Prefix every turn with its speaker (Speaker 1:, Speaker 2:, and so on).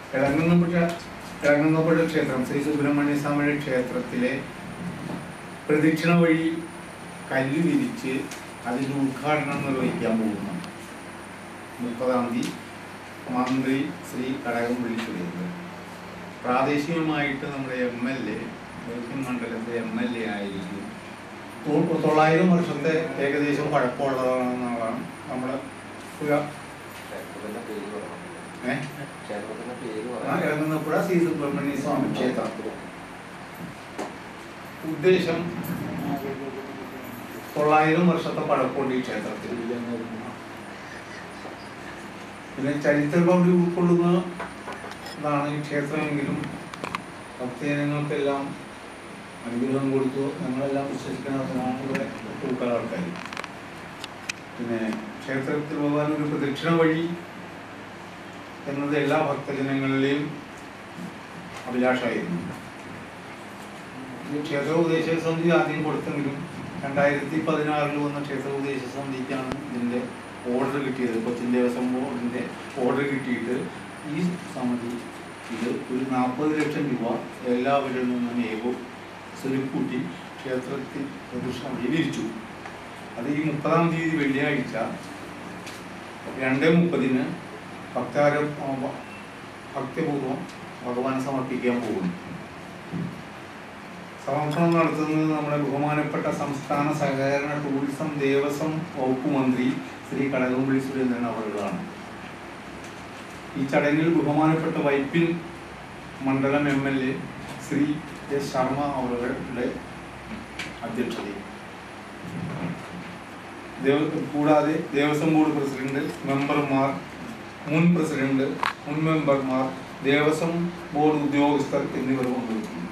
Speaker 1: ഇളങ്ങുന്നപ്പുഴ ഇളങ്ങുന്നപ്പുഴ ക്ഷേത്രം ശ്രീ സുബ്രഹ്മണ്യ സ്വാമിയുടെ ക്ഷേത്രത്തിലെ പ്രദക്ഷിണ വഴി കല്ല് വിരിച്ച് അതിൻ്റെ ഉദ്ഘാടനം നിർവഹിക്കാൻ പോകുന്നു മുപ്പതാം തീയതി മന്ത്രി ശ്രീ കടകംപള്ളി സുരേന്ദ്രൻ പ്രാദേശികമായിട്ട് നമ്മുടെ എം എൽ എ ഡൽഹി മണ്ഡലത്തെ എം എൽ എ ആയിരിക്കും തൊ- തൊള്ളായിരം വർഷത്തെ ഏകദേശം പഴക്കമുള്ളതാണെന്നുള്ളതാണ് നമ്മുടെ പുഴ
Speaker 2: ക്ഷേത്രത്തിന്റെ പേര് പറയണം
Speaker 1: ഏഹ്
Speaker 2: ക്ഷേത്രത്തിന്റെ പേര്
Speaker 1: ആ
Speaker 2: പറയണം
Speaker 1: ഇറങ്ങുന്നപ്പുഴ ശ്രീ സുബ്രഹ്മണ്യ സ്വാമി ക്ഷേത്രം ഉദ്ദേശം തൊള്ളായിരം വർഷത്തെ പഴക്കമുണ്ട് ഈ ക്ഷേത്രത്തിൽ പിന്നെ ചരിത്ര പൗരി ഉൾക്കൊള്ളുന്ന ഇതാണ് ഈ ക്ഷേത്രമെങ്കിലും ഭക്തജനങ്ങൾക്കെല്ലാം അനുഗ്രഹം കൊടുത്തു ഞങ്ങളെല്ലാം വിശ്വസിക്കുന്നതാണ് ഇവിടെ പൂക്കൾ ആൾക്കാർ പിന്നെ ക്ഷേത്രത്തിൽ പോകാൻ ഒരു പ്രദക്ഷിണ വഴി എന്നത് എല്ലാ ഭക്തജനങ്ങളിലെയും അഭിലാഷമായിരുന്നു ഈ ക്ഷേത്ര ഉപദേശ സമിതി ആദ്യം കൊടുത്തെങ്കിലും രണ്ടായിരത്തി പതിനാറിൽ വന്ന ക്ഷേത്ര ഉപദേശ സമിതിക്കാണ് ഇതിൻ്റെ ഓർഡർ കിട്ടിയത് കൊച്ചിൻ ദേവസ്വം ബോർഡിൻ്റെ ഓർഡർ കിട്ടിയിട്ട് ഈ സമിതി ഇത് ഒരു നാൽപ്പത് ലക്ഷം രൂപ എല്ലാവരിൽ നിന്നും ഏകോ സ്വരുക്കൂട്ടി ക്ഷേത്രത്തിൽ പ്രതിഷ്ഠ വിരിച്ചു അത് ഈ മുപ്പതാം തീയതി വെള്ളിയാഴ്ച രണ്ട് മുപ്പതിന് ഭക്താര ഭക്തിപൂർവ്വം ഭഗവാൻ സമർപ്പിക്കാൻ പോകുന്നു സമർപ്പണം നടത്തുന്നത് നമ്മുടെ ബഹുമാനപ്പെട്ട സംസ്ഥാന സഹകരണ ടൂറിസം ദേവസ്വം വകുപ്പ് മന്ത്രി ശ്രീ കടകംപള്ളി സുരേന്ദ്രൻ അവരുകളാണ് ഈ ചടങ്ങിൽ ബഹുമാനപ്പെട്ട വൈപ്പിൻ മണ്ഡലം M L A Shri S Sharma അവരുടെ അധ്യക്ഷതയിൽ ദേവ കൂടാതെ ദേവസ്വം ബോർഡ് പ്രസിഡന്റ് മെമ്പർമാർ മുൻ പ്രസിഡന്റ് മുൻ മെമ്പർമാർ ദേവസ്വം ബോർഡ് ഉദ്യോഗസ്ഥർ എന്നിവർ പങ്കെടുക്കുന്നു